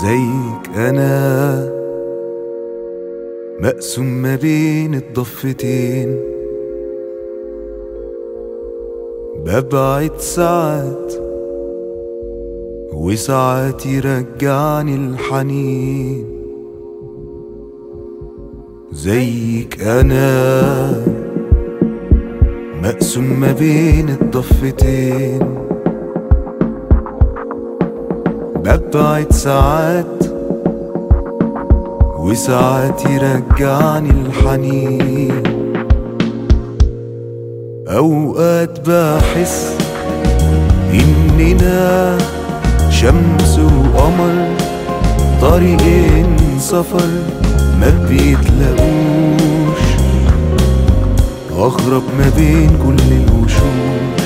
زيك انا مقسوم ما بين الضفتين ببعد ساعات وساعات يرجعني الحنين زيك انا مقسوم ما بين الضفتين ببعد ساعات وساعات يرجعني الحنين أوقات بحس إننا شمس وقمر طريقين سفر ما بيتلاقوش أغرب ما بين كل الوشوش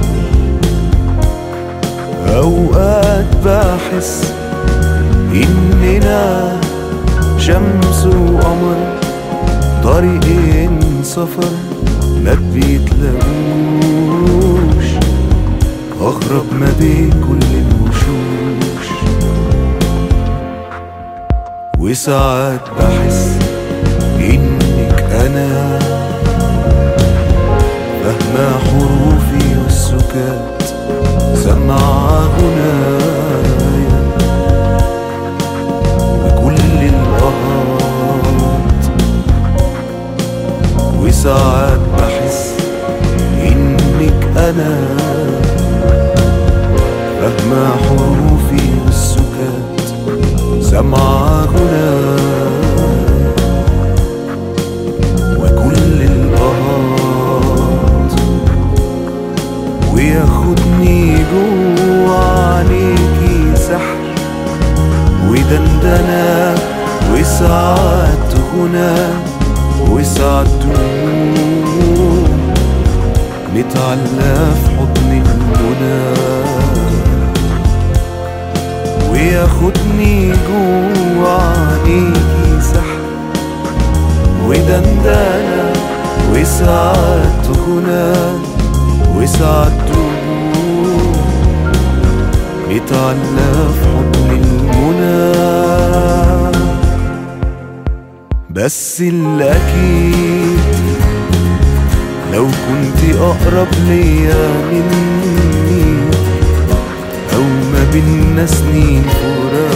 أوقات بحس إننا شمس وقمر طريقين سفر ما بيتلاقوش أغرب ما بين كل الوشوش وساعات بحس إنك أنا فاهمة حروفي والسكات سمع غنايا بكل الأهات وساعات بحس إنك أنا فاهمة حروفي والسكات سمع غنايا وكل الأهات وياخدني جوا عينيكي سحر ودندنة وساعات غنى وساعات دموع نتعلى في حضن المنى وياخدني جوا عينيكي سحر ودندنة وساعات غنى وساعات دموع نتعلى في حضن المنى بس الأكيد لو كنت أقرب ليا مني أو ما بينا سنين فراق